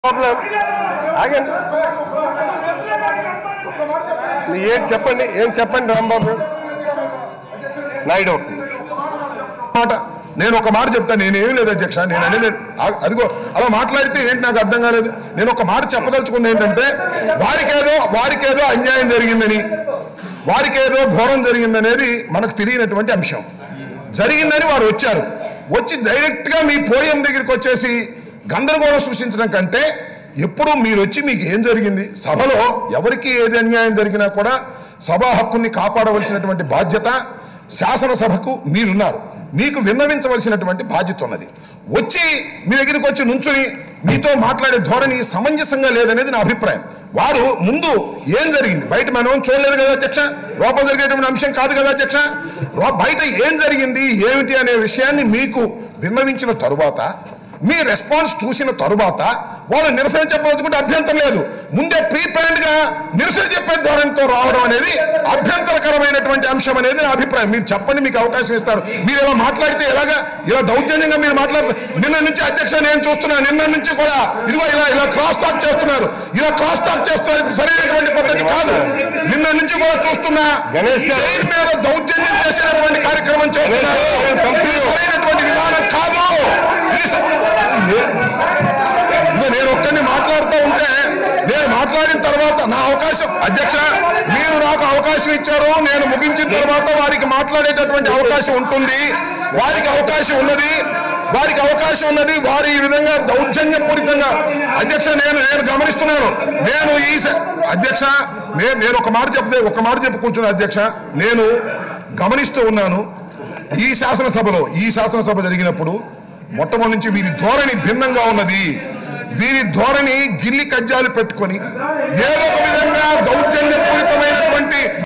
Problem ఆగండి ఏం చెప్పండి ఏం చెప్పండి రాంబాబు గారు. నాయుడు ఒక్క నిమిషం. మాట నేను ఒక మాట చెప్తాను నేను ఏం లేదు అధ్యక్ష నేను అనేది ఆ- అదిగో అలా మాట్లాడితే ఏంటి నాకు అర్థం కాలేదు నేను ఒక మాట చెప్పదలుచుకుంది ఏంటంటే వారికేదో వారికేదో అన్యాయం జరిగిందని వారికేదో ఘోరం జరిగిందనేది మనకు తెలియనటువంటి అంశం జరిగిందని వారు వచ్చారు వచ్చి డైరెక్ట్ గా మీ పోయం దగ్గరికి వచ్చేసి గందరగోళం సృష్టించడం కంటే ఎప్పుడు మీరు వచ్చి మీకు ఏం జరిగింది సభలో ఎవరికి ఏది అన్యాయం జరిగినా కూడా సభా హక్కుని కాపాడవలసినటువంటి బాధ్యత శాసనసభకు మీరున్నారు మీకు విన్నవించవలసినటువంటి బాధ్యత ఉన్నది వచ్చి మీ దగ్గరికి వచ్చి నుంచుని మీతో మాట్లాడే ధోరణి సమంజసంగా లేదనేది నా అభిప్రాయం వారు ముందు ఏం జరిగింది బయట మనం చూడలేదు కదా అధ్యక్ష లోపల జరిగేటువంటి అంశం కాదు కదా అధ్యక్ష లో- బయట ఏం జరిగింది ఏమిటి అనే విషయాన్ని మీకు విన్నవించిన తరువాత మీ రెస్పాన్స్ చూసిన తరువాత వాళ్ళు నిరసన చెప్పదలుచుకుంటే అభ్యంతరం లేదు ముందే ప్రీ ప్లాన్డ్ గా నిరసన చెప్పే ధోరణితో రావడం అనేది అభ్యంతరకరమైనటువంటి అంశం అనేది నా అభిప్రాయం మీరు చెప్పండి మీకు అవకాశం ఇస్తారు మీరు ఇలా మాట్లాడితే ఎలాగా ఇలా దౌర్జన్యంగా మీరు మాట్లాడతారు నిన్న నుంచి అధ్యక్ష నేను చూస్తున్నా నిన్న నుంచి కూడా ఇదిగో ఇలా ఇలా క్రాస్ టాక్ చేస్తున్నారు ఇలా క్రాస్ టాక్ చేస్తున్నారు ఇది సరైనటువంటి పద్ధతి కాదు నిన్న నుంచి కూడా చూస్తున్నా గణేష్ గారు. జైలు మీద దౌర్జన్యం చేసేటటువంటి కార్యక్రమం చేస్తున్నారు ఇది సరైనటువంటి విధానం కాదు ఇది స- ఇదిగో నేను ఒక్కడిని మాట్లాడుతూ ఉంటే నేను మాట్లాడిన తర్వాత నా అవకాశం అధ్యక్ష మీరు నాకు అవకాశం ఇచ్చారు నేను ముగించిన తర్వాత వారికి మాట్లాడేటటువంటి అవకాశం ఉంటుంది వారికి అవకాశం ఉన్నది వారికి అవకాశం ఉన్నది వారు ఈ విధంగా దౌర్జన్యపూరితంగా అధ్యక్ష నేను నేను గమనిస్తున్నాను నేను ఈ స- అధ్యక్ష నేను నేను ఒక మాట చెప్తే ఒక మాట చెప్పి కూర్చున్నా అధ్యక్ష నేను గమనిస్తూ ఉన్నాను ఈ శాసనసభలో ఈ శాసనసభ జరిగినప్పుడు మొట్టమొదటి నుంచి వీరి ధోరణి భిన్నంగా ఉన్నది వీరి ధోరణి గిల్లి కజ్జాలు పెట్టుకొని ఏదో ఒక విధంగా దౌర్జన్యం